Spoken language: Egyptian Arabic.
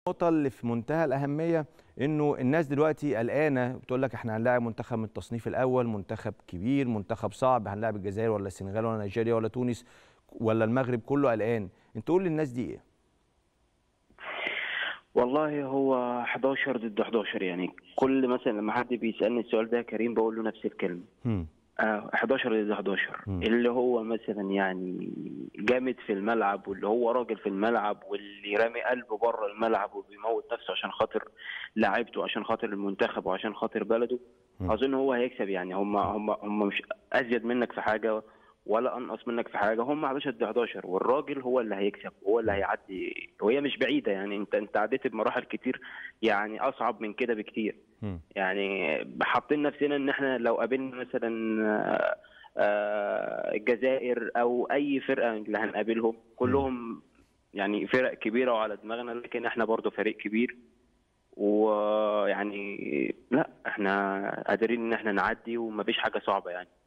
النقطة اللي في منتهى الأهمية إنه الناس دلوقتي قلقانة بتقول لك إحنا هنلاعب منتخب من التصنيف الأول، منتخب كبير، منتخب صعب، هنلاعب الجزائر ولا السنغال ولا نيجيريا ولا تونس ولا المغرب كله قلقان، أنت قول للناس دي إيه؟ والله هو 11 ضد 11 يعني كل مثلا لما حد بيسالني السؤال ده يا كريم بقول له نفس الكلمه هم. آه 11 ضد 11 مم. اللي هو مثلا يعني جامد في الملعب واللي هو راجل في الملعب واللي رامي قلبه بره الملعب وبيموت نفسه عشان خاطر لعيبته عشان خاطر المنتخب وعشان خاطر بلده مم. اظن هو هيكسب يعني هم هم هم مش ازيد منك في حاجه ولا انقص منك في حاجه هم 11 ضد 11 والراجل هو اللي هيكسب هو اللي هيعدي وهي مش بعيده يعني انت انت عديت بمراحل كتير يعني اصعب من كده بكتير هم. يعني حاطين نفسنا ان احنا لو قابلنا مثلا آه، آه، الجزائر او اي فرقه اللي هنقابلهم كلهم يعني فرق كبيره وعلى دماغنا لكن احنا برضو فريق كبير ويعني لا احنا قادرين ان احنا نعدي ومفيش حاجه صعبه يعني